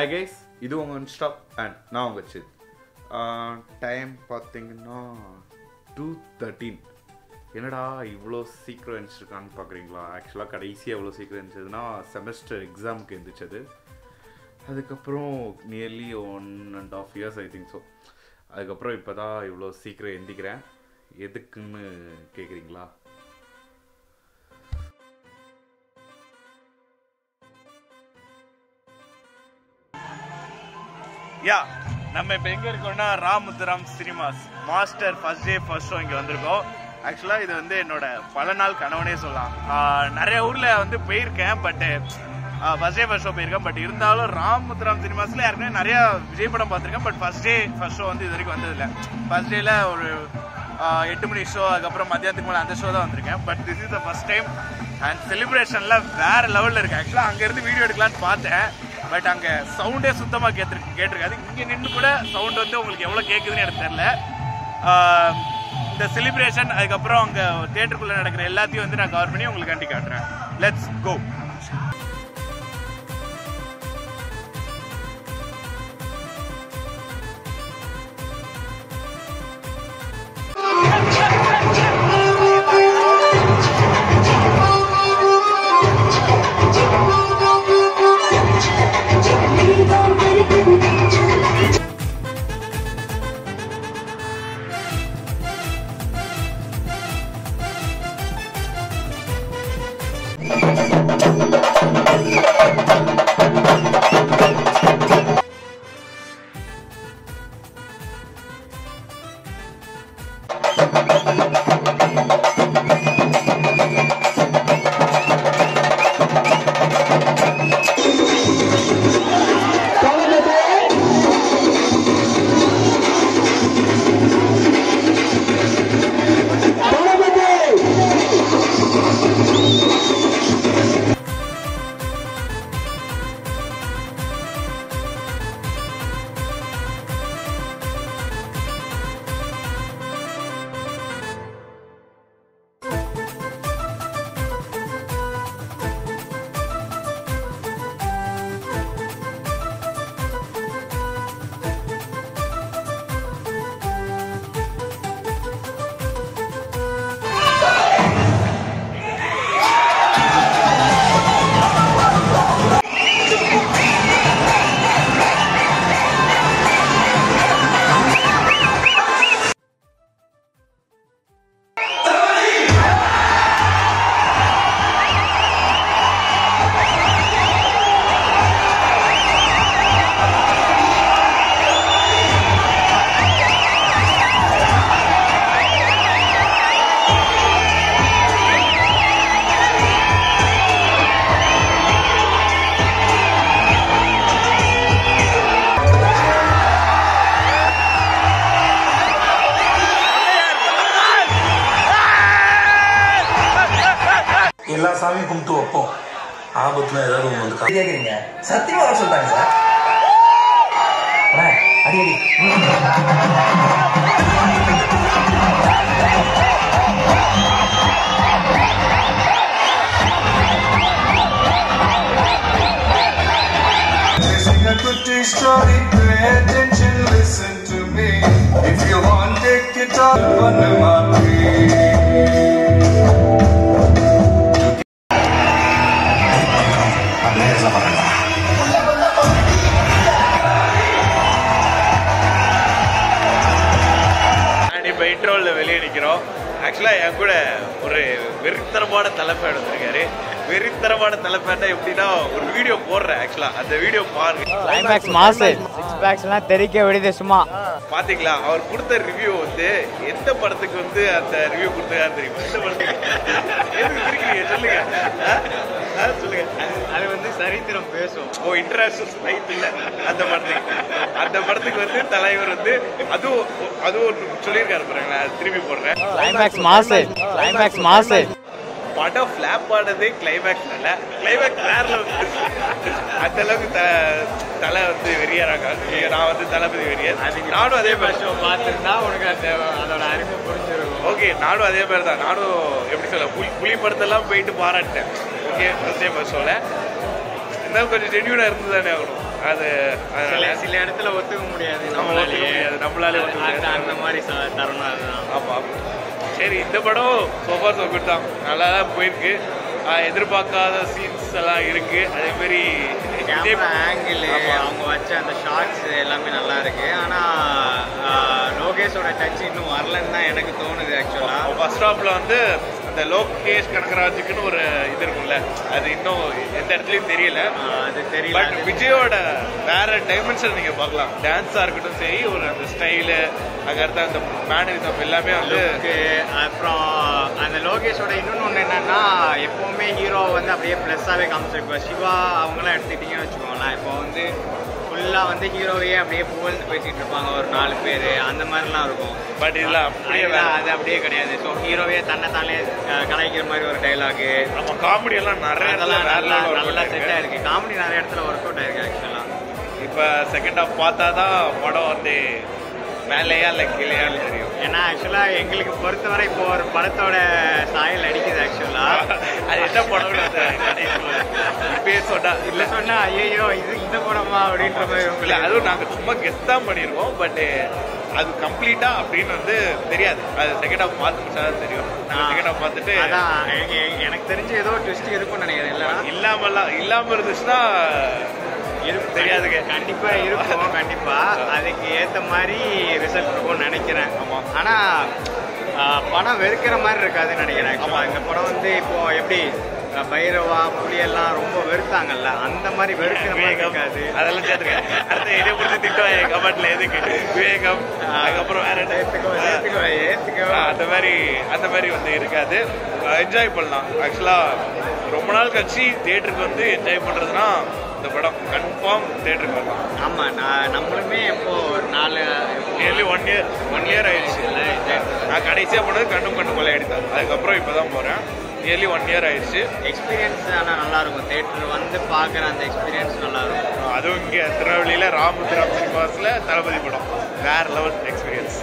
Hi guys இது உங்கள் Insta and நான் உங்கள் சித் டைம் பார்த்தீங்கன்னா டூ தேர்ட்டீன் என்னடா இவ்வளோ சீக்கிரம் எழுந்திருக்கான்னு பார்க்குறீங்களா ஆக்சுவலாக கடைசியாக எவ்வளோ சீக்கிரம் எழுந்திரிச்சதுன்னா செமஸ்டர் எக்ஸாமுக்கு எழுந்திரிச்சது அதுக்கப்புறம் nearly one and half years I think so அதுக்கப்புறம் இப்போ தான் இவ்வளோ சீக்கிரம் எந்திக்கிறேன் எதுக்குன்னு கேட்குறீங்களா யா நம்ம இப்போ எங்க இருக்கோம்னா Ramuthuram cinemas Master first day first show இங்க வந்திருக்கோம் ஆக்சுவலா இது வந்து என்னோட பல நாள் கனவுனே சொல்லலாம் ஆஹ் நிறைய ஊர்ல வந்து போயிருக்கேன் but first day first show போயிருக்கேன் பட் இருந்தாலும் ராமுத்துராம் சினிமாஸ்ல ஏற்கனவே நிறைய விஜய் படம் பார்த்திருக்கேன் but first day first show வந்து இது வரைக்கும் வந்ததில்லை ஃபர்ஸ்ட் டேல ஒரு ஆஹ் எட்டு மணி ஷோ அதுக்கப்புறம் மத்தியானத்துக்கு மேலே அந்த ஷோ தான் வந்திருக்கேன் but this is the first time and செலிப்ரேஷன்ல வேற லெவல்ல இருக்கு ஆக்சுவலா அங்க இருந்து வீடியோ எடுக்கலாம்னு பார்த்தேன் பட் அங்க சவுண்டே சுத்தமா கேட்டு கேட்டிருக்காது இங்க நின்று கூட சவுண்ட் வந்து உங்களுக்கு எவ்வளவு கேக்குதுன்னு எனக்கு தெரியல ஆஹ் இந்த செலிப்ரேஷன் அதுக்கப்புறம் அங்க தியேட்டருக்குள்ள நடக்கிற எல்லாத்தையும் வந்து நான் கவர் பண்ணி உங்களுக்கு கண்டி காட்டுறேன் லெட்ஸ் கோ எல்லா சாமியும் கும்பிட்டு வைப்போம் ஆபத்துல ஏதாவது ஒன்று வந்து கா- கேக்குறீங்க சத்தியமா வர சொல்லிட்டாங்க சார் அண்ணா, அடி அடி Sing a good story, pay attention, listen to me. If you want, take it all, one and இப்போ இன்ட்ரோவில் வெளியே நிற்கிறோம் ஆக்சுவலாக என் கூட ஒரு வெறித்தரமான தலைப்பேன் வந்திருக்காரு வெறித்தரமான தலைப்பேன்னா எப்படின்னா ஒரு வீடியோ போடுறேன் ஆக்சுவலாக அந்த வீடியோ பாருங்க கிளைமேக்ஸ் மாசு சிக்ஸ் பேக்ஸ்லாம் தெறிக்க விடுது சும்மா பாத்தீங்களா அவர் கொடுத்த ரிவ்யூ வந்து எந்த படத்துக்கு வந்து அந்த ரிவ்யூ கொடுத்தாரு தெரியுமா எந்த படத்துக்கு எதுக்கு சிரிக்கிறீங்க சொல்லுங்க ஆ? ஆ, சொல்லுங்க அது வந்து சரித்திரம் பேசும் ஓ இன்டர்நேஷனல் ஃபிளைட் இல்ல அந்த படத்துக்கு அந்த படத்துக்கு வந்து தலைவர் வந்து அதுவும் அதுவும் ஒரு சொல்லியிருக்காரு பாருங்க நான் திருப்பி போடுறேன் கிளைமேக்ஸ் மாசு கிளைமேக்ஸ் மாசு படம் ஃபிளாப் ஆனதே கிளைமேக்ஸ் அல்ல கிளைமேக்ஸ் வேற level. அந்த அளவுக்கு த- தலை வந்து வெறியறாங்க நான் வந்து தளபதி வெறியர் நானும் அதே மாதிரி பார்த்துருந்தா உனக்கு அந்த அதோட அருமை புரிஞ்சிருக்கும் ஓகே நானும் அதே மாதிரி தான் நானும் எப்படி சொல்ல புலி புலி படத்தெல்லாம் போயிட்டு பாராட்டேன் ஓகே ஃபர்ஸ்ட் டைம் ஷோவில் இருந்தாலும் கொஞ்சம் ஜென்யூனாக இருந்து தானே ஆகணும் அது சில அதனால சில இடத்துல ஒத்துக்க முடியாது நம்ம ஒத்துக்க முடியாது, நம்மளாலே ஒத்துக்க அந்த- முடியாது. அந்த மாதிரி ச- தருணம் அதுதான் ஆமா சரி இந்த படம் சோஃபா சோ குட் தான் நல்லா தான் போயிருக்கு ஆஹ் எதிர்பார்க்காத சீன்ஸ் எல்லாம் இருக்கு அதே மாதிரி கேமரா ஆங்கிள் ஆமா. அவங்க வச்ச அந்த ஷார்ட்ஸ் எல்லாமே நல்லா இருக்கு ஆனா ஆ, லோகேஷோட டச் இன்னும் வரலன்னு தான் எனக்கு தோணுது ஆக்சுவலா ஃபர்ஸ்ட் ஸ்டாப்ல வந்து அந்த லோகேஷ் கனகராஜுக்குன்னு ஒரு இது இருக்கும்ல அது இன்னும் எந்த இடத்துலயும் தெரியல அது தெரியல பட் அது- விஜயோட வேற டைமென்ஷன் நீங்க பார்க்கலாம் டான்ஸா இருக்கட்டும் சரி ஒரு அந்த ஸ்டைலு அங்கடுத்த அந்த மேனரிசம் எல்லாமே வந்து லுக்கு அப்புறம் அந்த லோகேஷோட இன்னொன்று ஒன்று என்னன்னா எப்பவுமே ஹீரோ வந்து அப்படியே ப்ளஸ்ஸாகவே காமிச்சிருப்போம் சிவா அவங்களாம் எடுத்துக்கிட்டீங்கன்னு வச்சுக்கோங்களேன் இப்போ வந்து ஃபுல்லாக வந்து ஹீரோவையே அப்படியே புகழ்ந்து பேசிட்டு இருப்பாங்க ஒரு நாலு பேர் அந்த மாதிரிலாம் இருக்கும் பட் இதுல அப்படியே அப்படியே அது அப்படியே கிடையாது ஸோ ஹீரோவே தன்னை தானே அஹ், கலாய்க்கிற மாதிரி ஒரு டைலாகு நம்ம காமெடி எல்லாம் நிறைய இடத்துல அதெல்லாம் வேற நல்லா level work நல்லா பண்ணிருக்கு. செட் ஆயிருக்கு காமெடி நிறைய இடத்துல ஒர்க் அவுட் ஆயிருக்கு ஆக்சுவலாக இப்ப செகண்ட் ஹாஃப் பார்த்தா தான் படம் வந்து மேலேயா இல்ல கீழேயான்னு தெரியும் ஏன்னா ஆக்சுவலாக எங்களுக்கு பொறுத்தவரை இப்போ ஒரு படத்தோட சாயல் அடிக்குது ஆக்சுவலாக அது என்ன படம் இப்பயே சொன்னா இல்ல இல்ல சொன்னா ஐயோ இது இந்த படமா அப்படின்ற மாதிரி இல்ல உங்களுக்கு அதுவும் நாங்க சும்மா கெத்தா பண்ணிருக்கோம் பட் அது கம்ப்ளீட்டா அப்படின்னு வந்து தெரியாது அது செகண்ட் ஹாஃப் பார்த்து முடிச்சாதான் தெரியும் நாங்க செகண்ட் ஹாஃப் பார்த்துட்டு அதான் எ- எ- எனக்கு தெரிஞ்சு ஏதோ ட்விஸ்ட் இருக்கும்னு நினைக்கிறேன் இல்ல இல்லாமலாம் இல்லாம இருந்துச்சுன்னா இருக்கும் தெரியாதுங்க. கண்டிப்பா இருக்கும் கண்டிப்பா அதுக்கு ஏத்த மாதிரி ரிசல்ட் இருக்கும்னு நினைக்கிறேன் ஆமா. ஆனா ஆ, படம் வெறுக்கிற மாதிரி இருக்காதுன்னு நினைக்கிறேன் ஆக்சுவலா இந்த படம் வந்து இப்போ எப்படி அ, பைரவா புலி எல்லாம் ரொம்ப வெறுத்தாங்கல்ல அந்த மாதிரி வெறுக்கிற மாதிரி விவேகம் இருக்காது அதெல்லாம் சேர்த்துக்க அடுத்த இதை பிடிச்சி திட்டம் கமெண்ட்ல எதுக்கு விவேகம் அதுக்கப்புறம் வேற என்ன? ஏத்துக்கோ ஏத்துக்கோ ஏத்துக்கோ ஆ, அந்த மாதிரி அந்த மாதிரி வந்து இருக்காது என்ஜாய் பண்ணலாம் ஆக்சுவலா ரொம்ப நாள் கழிச்சு தியேட்டருக்கு வந்து என்ஜாய் பண்றதுன்னா இந்த படம் கன்ஃபார்ம் தியேட்டருக்கு வரலாம் ஆமா நான் நம்மளுமே இப்போ ஒரு நாலு nearly one year one year ஆயிடுச்சு நான் கடைசியா போனது கண்ணும் கண்ணு கொள்ளையடித்தான் அதுக்கப்புறம் இப்பதான் போறேன் நியர்லி ஒன் இயர் ஆயிடுச்சு எக்ஸ்பீரியன்ஸ் ஆனால் நல்லா இருக்கும் தேட்டர் வந்து பார்க்குற அந்த எக்ஸ்பீரியன்ஸ் நல்லா இருக்கும் அதுவும் இங்க திருநெல்வேலியில ராமபுத்திரம் சினிமாஸ்ல தளபதி படம் வேற லெவல் எக்ஸ்பீரியன்ஸ்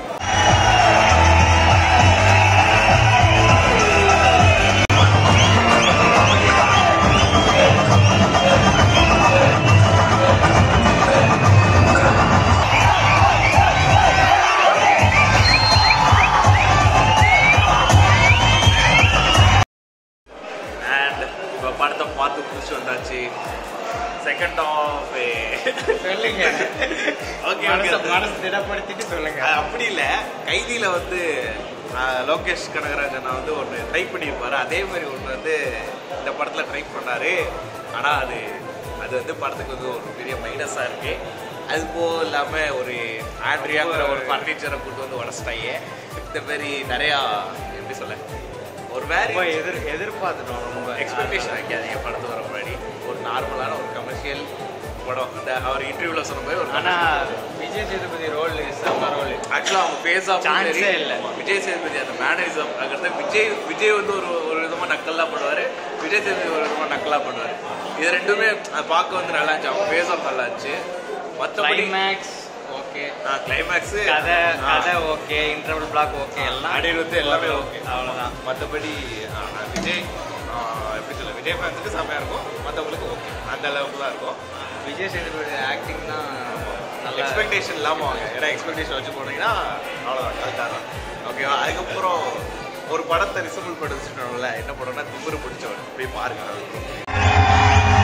அண்ட் இப்போ படத்தை பார்த்து முடிச்சு வந்தாச்சு செகண்ட் ஆஃப் சொல்லுங்க ஓகே மனசை ஓகே மனசு திடப்படுத்திட்டு சொல்லுங்க அது அப்படி இல்லை கைதியில் வந்து ஆஹ், லோகேஷ் கனகராஜன் வந்து ஒன்று ட்ரை பண்ணியிருப்பாரு அதே மாதிரி ஒன்று வந்து இந்த படத்தில் ட்ரை பண்ணாரு ஆனால் அது அது வந்து படத்துக்கு வந்து ஒரு பெரிய மைனஸாக இருக்கு அது போக இல்லாமல் ஒரு ஆண்ட்ரியாங்கிற ஒரு ஃபர்னிச்சரை கூட்டு வந்து உடச்சிட்டாங்க இந்த மாதிரி நிறையா எப்படி சொல்ல ஒரு வேற ரொம்ப எதிர் எதிர்பார்த்துட்டோம் ரொம்ப எக்ஸ்பெக்டேஷன் வைக்காதீங்க படத்து வர முன்னாடி ஒரு நார்மலான ஒரு கமர்ஷியல் படம் இந்த அவர் இன்டர்வியூல சொன்ன மாதிரி ஒரு ஆனா விஜய் சேதுபதி ரோல் செம்ம ரோல் ஆக்சுவலாக அவங்க ஃபேஸ் ஆஃப் Chance ஏ இல்ல. விஜய் சேதுபதி அந்த மேனரிசம் அங்கிருந்து விஜய் விஜய் வந்து ஒரு ஒரு விதமா நக்கலா பண்ணுவாரு விஜய் சேதுபதி ஒரு விதமா நக்கலா பண்ணுவாரு இது ரெண்டுமே அது பார்க்க வந்து நல்லா இருந்துச்சு அவங்க ஃபேஸ் ஆஃப் நல்லா இருந்துச்சு மற்றபடி கிளைமேக்ஸ் ஓகே கிளைமேக்ஸ் கதை கதை ஓகே இன்டர்வல் பிளாக் ஓகே எல்லாம் அனிருத் எல்லாமே ஓகே அவ்வளவுதான் மற்றபடி விஜய் ஆ, எப்படி சொல்ல விஜய் ஃபேன்ஸுக்கு செம்மையா இருக்கும் மற்றவங்களுக்கு ஓகே அந்த அளவுக்கு தான் இருக்கும் விஜய் சேதுபதி ஆக்டிங் தான் நல்லா எக்ஸ்பெக்டேஷன் இல்லாமல் வாங்க ஏன்னா எக்ஸ்பெக்டேஷன் வச்சு போனீங்கன்னா அவ்வளோதான் கரெக்டாக தான் ஓகேவா அதுக்கப்புறம் ஒரு படத்தை ரிசம்பிள் படிச்சுட்டோம்ல என்ன படம்னா திமிரு பிடிச்சவன் போய் பாருங்க அதுக்கப்புறம்